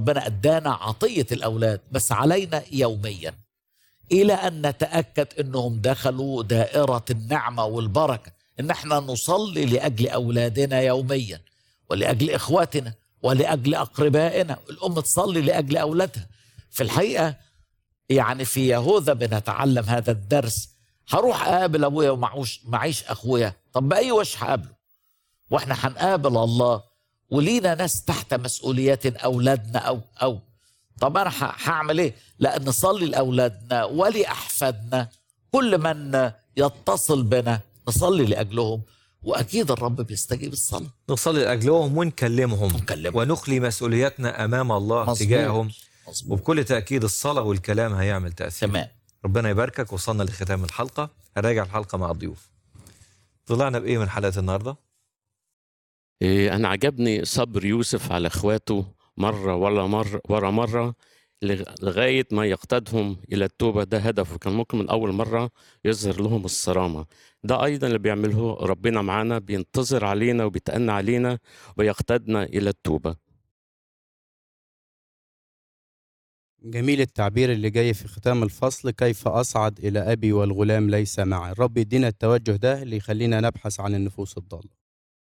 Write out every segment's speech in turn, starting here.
ربنا ادانا عطيه الاولاد بس علينا يوميا الى ان نتاكد انهم دخلوا دائره النعمه والبركه ان احنا نصلي لاجل اولادنا يوميا ولاجل اخواتنا ولاجل اقربائنا الام تصلي لاجل اولادها في الحقيقه يعني في يهوذا بنتعلم هذا الدرس هروح اقابل ابويا ومعوش معيش اخويا طب باي وش هقابله واحنا هنقابل الله ولينا ناس تحت مسؤوليات اولادنا او او طب انا هعمل ايه لا نصلي لاولادنا ولاحفادنا كل من يتصل بنا نصلي لاجلهم واكيد الرب بيستجيب الصلاه نصلي لاجلهم ونكلمهم نكلمهم. ونخلي مسؤولياتنا امام الله مظبوط. تجاههم مظبوط وبكل تاكيد الصلاه والكلام هيعمل تاثير تمام ربنا يباركك وصلنا لختام الحلقه هنراجع الحلقه مع الضيوف طلعنا بايه من حلقه النهارده إيه، أنا عجبني صبر يوسف على إخواته مرة ولا مرة ورا مرة لغ- لغاية ما يقتادهم إلى التوبة ده هدفه كان ممكن من أول مرة يظهر لهم الصرامة ده أيضا اللي بيعمله ربنا معانا بينتظر علينا وبيتأنى علينا ويقتادنا إلى التوبة جميل التعبير اللي جاي في ختام الفصل كيف أصعد إلى أبي والغلام ليس معي الرب يدينا التوجه ده اللي يخلينا نبحث عن النفوس الضالة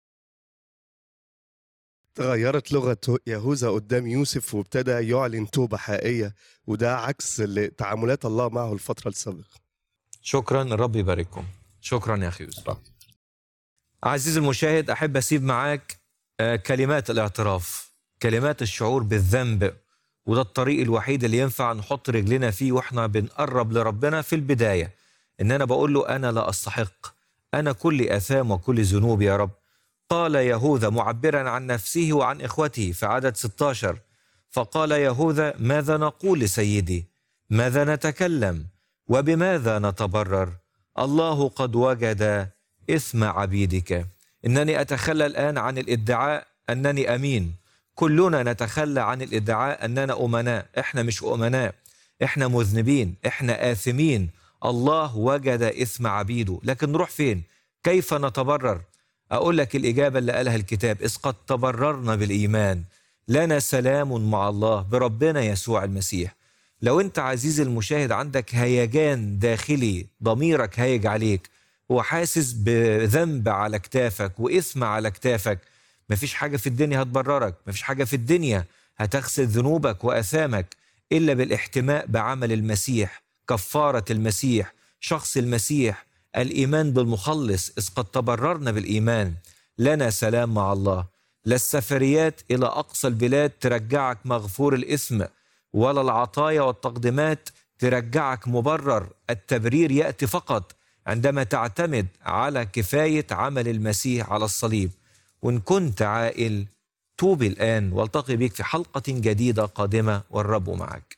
تغيرت لغة يهوذا قدام يوسف وابتدى يعلن توبة حقيقية وده عكس اللي- تعاملات الله معه الفترة السابقة شكرا الرب يبارككم شكرا يا اخي يوسف عزيزي المشاهد احب اسيب معاك آه، كلمات الاعتراف كلمات الشعور بالذنب وده الطريق الوحيد اللي ينفع نحط رجلنا فيه واحنا بنقرب لربنا في البدايه ان انا بقول له انا لا استحق انا كل اثام وكل ذنوب يا رب قال يهوذا معبرا عن نفسه وعن اخوته في عدد 16 فقال يهوذا ماذا نقول لسيدي ماذا نتكلم وبماذا نتبرر الله قد وجد اثم عبيدك انني اتخلى الان عن الادعاء انني امين كلنا نتخلى عن الادعاء اننا امناء احنا مش امناء احنا مذنبين احنا اثمين الله وجد اثم عبيده لكن نروح فين كيف نتبرر اقول لك الاجابه اللي قالها الكتاب اذ قد تبررنا بالايمان لنا سلام مع الله بربنا يسوع المسيح لو انت عزيزي المشاهد عندك هيجان داخلي ضميرك هيج عليك وحاسس بذنب على كتافك واثم على كتافك مفيش حاجه في الدنيا هتبررك مفيش حاجه في الدنيا هتغسل ذنوبك واثامك الا بالاحتماء بعمل المسيح كفاره المسيح شخص المسيح الايمان بالمخلص اذ قد تبررنا بالايمان لنا سلام مع الله لا السفريات الى اقصى البلاد ترجعك مغفور الاثم ولا العطايا والتقديمات ترجعك مبرر التبرير ياتي فقط عندما تعتمد على كفايه عمل المسيح على الصليب وان كنت عائل توب الان والتقي بك في حلقه جديده قادمه والرب معك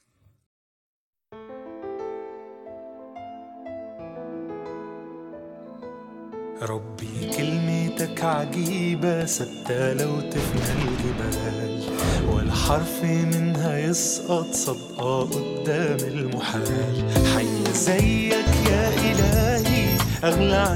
ربي كلمتك عجيبة ثابتة لو تفنى الجبال ولا حرف منها يسقط صدقة قدام المحال حي زيك يا إلهي أغلى